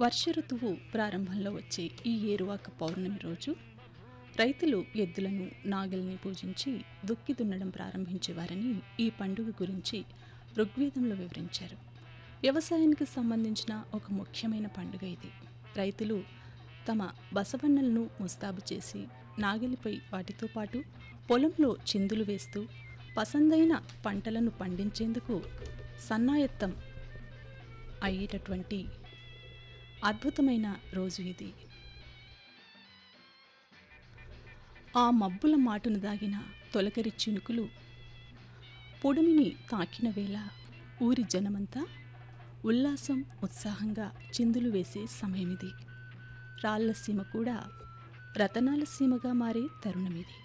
వర్ష ఋతువు ప్రారంభంలో వచ్చే ఈ ఏరువాక పౌర్ణమి రోజు రైతులు ఎద్దులను నాగల్ని పూజించి దుక్కి దున్నడం ప్రారంభించేవారని ఈ పండుగ గురించి ఋగ్వేదంలో వివరించారు వ్యవసాయానికి సంబంధించిన ఒక ముఖ్యమైన పండుగ ఇది రైతులు తమ బసవన్నలను ముస్తాబు చేసి నాగలిపై వాటితో పాటు పొలంలో చిందులు వేస్తూ పసందైన పంటలను పండించేందుకు సన్నాయత్తం అయ్యేటటువంటి అద్భుతమైన రోజు ఇది ఆ మబ్బుల మాటును దాగిన తొలకరి చినుకులు పొడిమిని తాకిన వేళ ఊరి జనమంతా ఉల్లాసం ఉత్సాహంగా చిందులు వేసే సమయమిది రాళ్ల సీమ కూడా రతనాల సీమగా మారే తరుణమిది